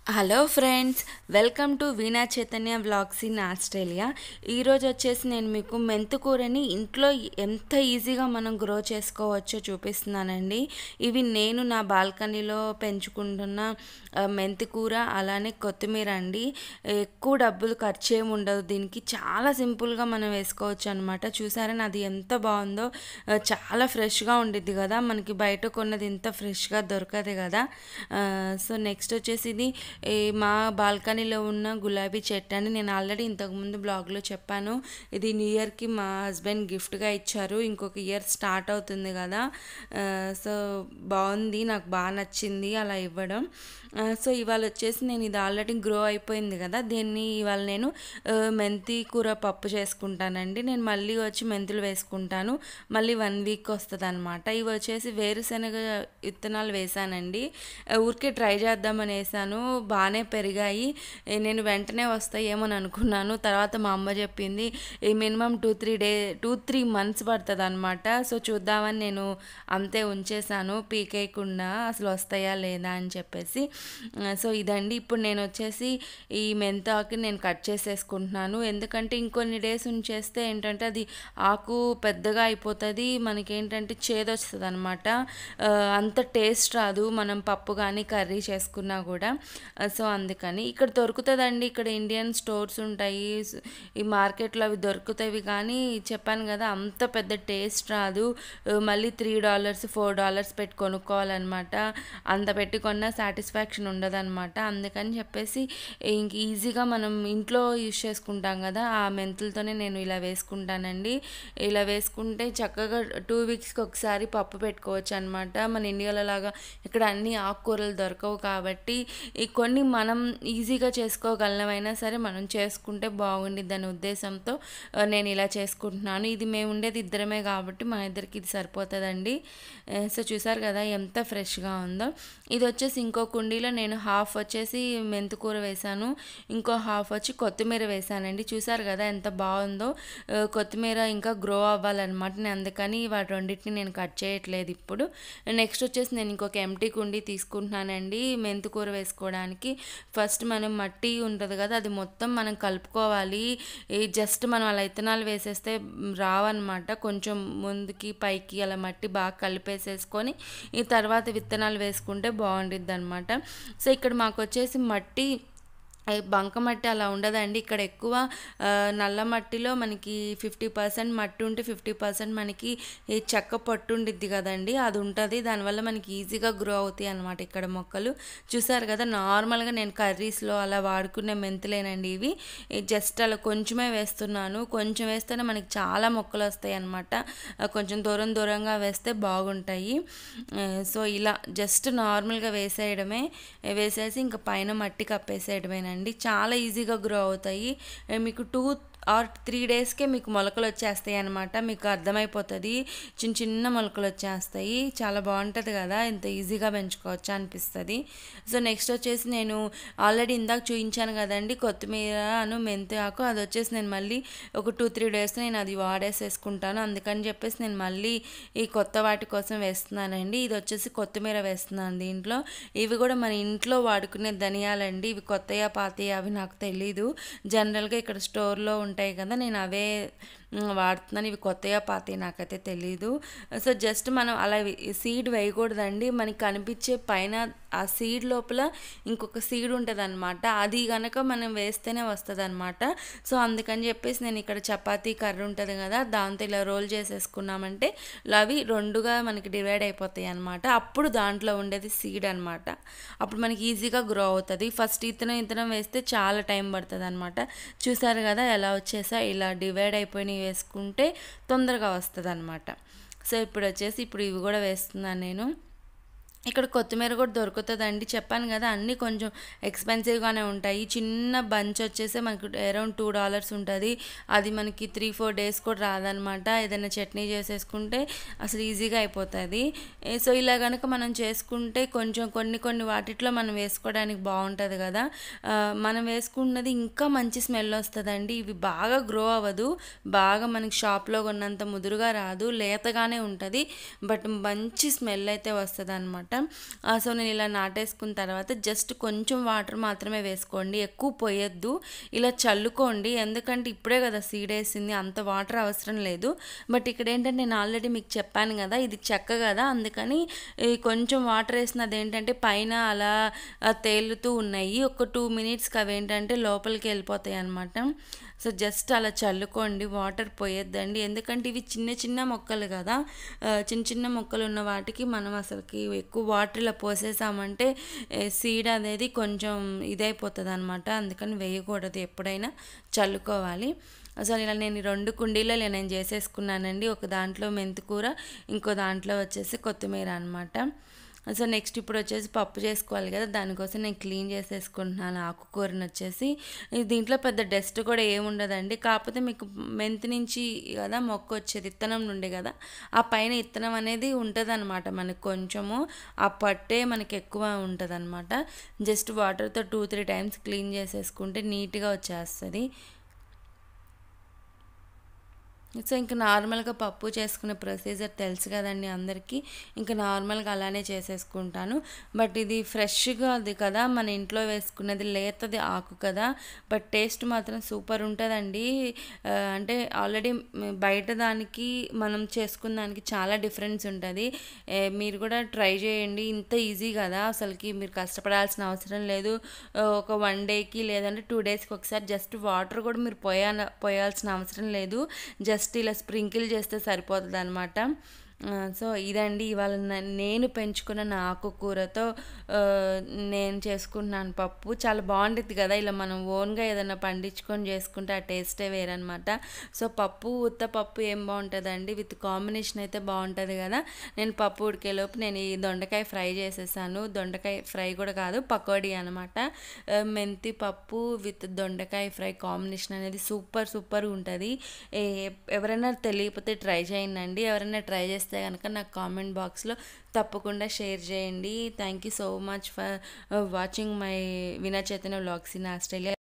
hello friends welcome to Veena Chaitanya vlogs in Australia ఈరోజు వచ్చేసి నేను మీకు మెంతుకూరని ఇంట్లో ఎంత ఈజీగా మనం గ్రో చేసుకోవచ్చో చూపిస్తున్నానండి ఇవి నేను నా బాల్కనీలో పెంచుకుంటున్న ఆ, మెంతికూర అలానే కొత్తిమీర అండి ఎక్కువ డబ్బులు ఖర్చు ఏమి ఉండదు దీనికి చాలా సింపుల్గా మనం వేసుకోవచ్చు అనమాట చూసారని అది ఎంత బాగుందో ఆ, చాలా ఫ్రెష్గా ఉండిద్ది కదా మనకి బయట కొన్నది ఇంత ఫ్రెష్గా దొరకదు కదా ఆ, సో నెక్స్ట్ వచ్చేసి ఇది ఈ మా బాల్కనీలో ఉన్న గులాబీ చెట్టు అని నేను ఆల్రెడీ ఇంతకుముందు బ్లాగ్లో చెప్పాను ఇది న్యూ ఇయర్కి మా హస్బెండ్ గిఫ్ట్గా ఇచ్చారు ఇంకొక ఇయర్ స్టార్ట్ అవుతుంది కదా ఆ, సో బాగుంది నాకు బాగా నచ్చింది అలా ఇవ్వడం ఆ, సో ఇవాళ వచ్చేసి నేను ఇది ఆల్రెడీ గ్రో అయిపోయింది కదా దీన్ని ఇవాళ నేను ఆ, మెంతి కూర పప్పు చేసుకుంటానండి నేను మళ్ళీ వచ్చి మెంతులు వేసుకుంటాను మళ్ళీ వన్ వీక్ వస్తుంది అనమాట ఇవి వచ్చేసి వేరుశనగ విత్తనాలు వేసానండి ఆ, ఊరికే ట్రై చేద్దామని వేసాను బాగానే పెరిగాయి ఏ, నేను వెంటనే వస్తాయేమో అని అనుకున్నాను తర్వాత మా అమ్మ చెప్పింది ఈ minimum two three day two three months పడుతుంది అనమాట సో చూద్దామని నేను అంతే ఉంచేసాను పీకేయకుండా అసలు వస్తాయా లేదా అని చెప్పేసి ఆ, సో ఇదండి ఇప్పుడు నేను వచ్చేసి ఈ మెంతాకి నేను కట్ చేసేసుకుంటున్నాను ఎందుకంటే ఇంకొన్ని డేస్ ఉంచేస్తే ఏంటంటే అది ఆకు పెద్దగా అయిపోతుంది మనకి ఏంటంటే చేదొస్తుంది అనమాట అంత టేస్ట్ రాదు మనం పప్పు కానీ కర్రీ చేసుకున్నా కూడా ఆ, సో అందుకని ఇక్కడ దొరుకుతుందండి ఇక్కడ ఇండియన్ స్టోర్స్ ఉంటాయి స్- ఈ మార్కెట్లో అవి దొరుకుతాయి కానీ చెప్పాను కదా అంత పెద్ద టేస్ట్ రాదు ఆ, మళ్ళీ త్రీ డాలర్స్ ఫోర్ డాలర్స్ పెట్టి కొనుక్కోవాలన్నమాట అంత పెట్టి కొన్నా సాటిస్ఫాక్షన్ ఉండదన్నమాట అందుకని చెప్పేసి ఇంక ఈజీగా మనం ఇంట్లో యూజ్ చేసుకుంటాం కదా ఆ మెంతులతోనే నేను ఇలా వేసుకుంటానండి ఇలా వేసుకుంటే చక్కగా టూ వీక్స్కి ఒకసారి పప్పు పెట్టుకోవచ్చు అనమాట మన ఇండియాలో లాగా ఇక్కడ అన్ని ఆకుకూరలు దొరకవు కాబట్టి ఈ కొన్ని మనం ఈజీగా చేసుకోగలమైనా సరే మనం చేసుకుంటే బాగుండిద్ది అనే ఉద్దేశంతో ఆ, నేను ఇలా చేసుకుంటున్నాను ఇది మేము ఉండేది ఇద్దరమే కాబట్టి మా ఇద్దరికి ఇది సరిపోతుందండి ఆ, సో చూసారు కదా ఎంత ఫ్రెష్గా ఉందో ఇది వచ్చేసి ఇంకో కుండీలో నేను హాఫ్ వచ్చేసి మెంతుకూర వేశాను ఇంకో హాఫ్ వచ్చి కొత్తిమీర వేశానండి చూసారు కదా ఎంత బాగుందో ఆ, కొత్తిమీర ఇంకా గ్రో అవ్వాలన్నమాట నేను అందుకని వాటి రెండింటిని నేను కట్ చేయట్లేదు ఇప్పుడు నెక్స్ట్ వచ్చేసి నేను ఇంకొక ఎంటీ కుండీ తీసుకుంటున్నానండి మెంతుకూర వేసుకోవడానికి ఫస్ట్ మనం మట్టి ఉంటుంది కదా అది మొత్తం మనం కలుపుకోవాలి ఈ జస్ట్ మనం అలా ఇత్తనాలు వేసేస్తే మ్, రావన్నమాట కొంచెం ముందుకి పైకి అలా మట్టి బాగా కలిపేసేసుకొని ఈ తర్వాత విత్తనాలు వేసుకుంటే బాగుండిద్ది అనమాట సో ఇక్కడ మాకు వచ్చేసి మట్టి ఏ బంకమట్టి అలా ఉండదండి ఇక్కడ ఎక్కువ ఆ, నల్ల మట్టిలో మనకి ఫిఫ్టీ పర్సెంట్ మట్టి ఉంటే ఫిఫ్టీ పర్సెంట్ మనకి ఈ చెక్క పట్టు ఉండిద్ది కదండి అది ఉంటుంది దానివల్ల మనకి ఈజీగా గ్రో అవుతాయి అనమాట ఇక్కడ మొక్కలు చూసారు కదా నార్మల్గా నేను కర్రీస్లో అలా వాడుకునే మెంతులేనండి ఇవి జస్ట్ అలా కొంచెమే వేస్తున్నాను కొంచెం వేస్తేనే మనకి చాలా మొక్కలు వస్తాయి అనమాట కొంచెం దూరం దూరంగా వేస్తే బాగుంటాయి ఆ, సో ఇలా జస్ట్ నార్మల్గా వేసేయడమే వేసేసి ఇంకా పైన మట్టి కప్పేసేయడమేనండి చాలా ఈజీగా గ్రో అవుతాయి ఏ, మీకు టూ ఆర్ త్రీ డేస్కే మీకు మొలకలు వచ్చేస్తాయి అనమాట మీకు అర్థమైపోతుంది చిన్న చిన్న మొలకలు వచ్చేస్తాయి చాలా బాగుంటుంది కదా ఇంత ఈజీగా పెంచుకోవచ్చు అనిపిస్తుంది సో నెక్స్ట్ వచ్చేసి నేను ఆల్రెడీ ఇందాక చూపించాను కదండి కొత్తిమీర అను మెంతి ఆకు అది వచ్చేసి నేను మళ్ళీ ఒక టూ త్రీ డేస్ నేను అది వాడేసేసుకుంటాను అందుకని చెప్పేసి నేను మళ్ళీ ఈ కొత్త వాటి కోసం వేస్తున్నానండి ఇది వచ్చేసి కొత్తిమీర వేస్తున్నాను దీంట్లో ఇవి కూడా మన ఇంట్లో వాడుకునే ధనియాలండి ఇవి కొత్తయా పాతయా అవి నాకు తెలీదు జనరల్గా ఇక్కడ స్టోర్లో ఉంటాయి కదా నేను అవే మ్, వాడుతున్నాను ఇవి కొత్తయా పాతయా నాకైతే తెలీదు సో జస్ట్ మనం అలా సీడ్ వేయకూడదండి మనకి కనిపించే పైన ఆ సీడ్ లోపల ఇంకొక సీడ్ ఉంటుంది అనమాట అది కనుక మనం వేస్తేనే వస్తుంది అనమాట సో అందుకని చెప్పేసి నేను ఇక్కడ చపాతీ కర్ర ఉంటుంది కదా దాంతో ఇలా రోల్ చేసేసుకున్నామంటే అవి రెండుగా మనకి డివైడ్ అయిపోతాయి అనమాట అప్పుడు దాంట్లో ఉండేది సీడ్ అనమాట అప్పుడు మనకి ఈజీగా గ్రో అవుతుంది ఫస్ట్ ఇతనం ఇతనం వేస్తే చాలా టైం పడుతుంది అనమాట చూసారు కదా ఎలా వచ్చేసా ఇలా డివైడ్ అయిపోయినవి వేసుకుంటే తొందరగా వస్తుంది అనమాట సో ఇప్పుడు వచ్చేసి ఇప్పుడు ఇవి కూడా వేస్తున్నాను నేను ఇక్కడ కొత్తిమీర కూడా దొరుకుతుందండి చెప్పాను కదా అన్నీ కొంచెం ఎక్స్పెన్సివ్గానే ఉంటాయి చిన్న బంచ్ వచ్చేసి మనకు అరౌండ్ టూ డాలర్స్ ఉంటుంది అది మనకి త్రీ ఫోర్ డేస్ కూడా రాదనమాట ఏదైనా చట్నీ చేసేసుకుంటే అసలు ఈజీగా అయిపోతుంది ఏ, సో ఇలా కనుక మనం చేసుకుంటే కొంచెం కొన్ని కొన్ని వాటిట్లో మనం వేసుకోవడానికి బాగుంటుంది కదా ఆ, మనం వేసుకున్నది ఇంకా మంచి స్మెల్ వస్తుందండి ఇవి బాగా గ్రో అవ్వదు బాగా మనకి షాప్లో కొన్నంత ముదురుగా రాదు లేతగానే ఉంటుంది బట్ మంచి స్మెల్ అయితే వస్తుంది అనమాట సో నేను ఇలా నాటేసుకున్న తర్వాత జస్ట్ కొంచెం వాటర్ మాత్రమే వేసుకోండి ఎక్కువ పోయొద్దు ఇలా చల్లుకోండి ఎందుకంటే ఇప్పుడే కదా సీడ్ వేసింది అంత వాటర్ అవసరం లేదు బట్ ఇక్కడ ఏంటంటే నేను ఆల్రెడీ మీకు చెప్పాను కదా ఇది చెక్క కదా అందుకని ఈ కొంచెం వాటర్ వేసినది ఏంటంటే పైన అలా ఆ, తేలుతూ ఉన్నాయి ఒక టూ మినిట్స్కి అవి ఏంటంటే లోపలికి వెళ్ళిపోతాయి అనమాట సో జస్ట్ అలా చల్లుకోండి వాటర్ పోయొద్దండి ఎందుకంటే ఇవి చిన్న చిన్న మొక్కలు కదా ఆ, చిన్న చిన్న మొక్కలు ఉన్న వాటికి మనం అసలుకి ఎక్కువ వాటర్ ఇలా పోసేసామంటే సీడ్ అనేది కొంచెం ఇదైపోతుంది అనమాట అందుకని వేయకూడదు ఎప్పుడైనా చల్లుకోవాలి అసలు ఇలా నేను ఈ రెండు కుండీలలో నేను చేసేసుకున్నానండి ఒక దాంట్లో మెంతికూర ఇంకో దాంట్లో వచ్చేసి కొత్తిమీర అనమాట సో నెక్స్ట్ ఇప్పుడు వచ్చేసి పప్పు చేసుకోవాలి కదా దానికోసం నేను క్లీన్ చేసేసుకుంటున్నాను ఆకుకూరని వచ్చేసి ఇది దీంట్లో పెద్ద డస్ట్ కూడా ఏముండదండి కాకపోతే మీకు మెంతి నుంచి కదా మొక్క వచ్చేది విత్తనం నుండి కదా ఆ పైన విత్తనం అనేది ఉంటుంది అనమాట మనకి కొంచెము ఆ పట్టే మనకి ఎక్కువ ఉంటుంది అనమాట జస్ట్ వాటర్తో టూ త్రీ టైమ్స్ క్లీన్ చేసేసుకుంటే నీట్గా వచ్చేస్తుంది సో ఇంకా నార్మల్గా పప్పు చేసుకునే ప్రొసీజర్ తెలుసు కదండి అందరికీ ఇంకా నార్మల్గా అలానే చేసేసుకుంటాను బట్ ఇది ఫ్రెష్గా అది కదా మన ఇంట్లో వేసుకునేది లేతది ఆకు కదా బట్ టేస్ట్ మాత్రం సూపర్ ఉంటుందండి ఆ, అంటే ఆల్రెడీ బయట దానికి మనం చేసుకున్న దానికి చాలా డిఫరెన్స్ ఉంటుంది ఏ, మీరు కూడా ట్రై చేయండి ఇంత ఈజీ కదా అసలుకి మీరు కష్టపడాల్సిన అవసరం లేదు ఆ, ఒక వన్ డేకి లేదంటే టూ డేస్కి ఒకసారి జస్ట్ వాటర్ కూడా మీరు పోయా పోయాల్సిన అవసరం లేదు జస్ట్ ఇలా స్ప్రింకిల్ చేస్తే సరిపోతుంది అనమాట సో ఇదండి ఇవాళ న- నేను పెంచుకున్న నా ఆకుకూరతో ఆ, నేను చేసుకుంటున్నాను పప్పు చాలా బాగుంటుంది కదా ఇలా మనం ఓన్గా ఏదైనా పండించుకొని చేసుకుంటే ఆ టేస్టే వేరనమాట సో పప్పు ఉత్త పప్పు ఏం బాగుంటుందండి విత్ కాంబినేషన్ అయితే బాగుంటుంది కదా నేను పప్పు ఉడికేలోపు నేను ఈ దొండకాయ ఫ్రై చేసేసాను దొండకాయ ఫ్రై కూడా కాదు పకోడీ అనమాట మెంతి పప్పు విత్ దొండకాయ ఫ్రై కాంబినేషన్ అనేది సూపర్ సూపర్ ఉంటుంది ఏ- ఎవరైనా తెలియకపోతే ట్రై చేయండి ఎవరైనా ట్రై చేస్తే కనుక నాకు కామెంట్ బాక్స్లో తప్పకుండా షేర్ చేయండి thank you so much for watching my Veena Chaitanya vlogs in Australia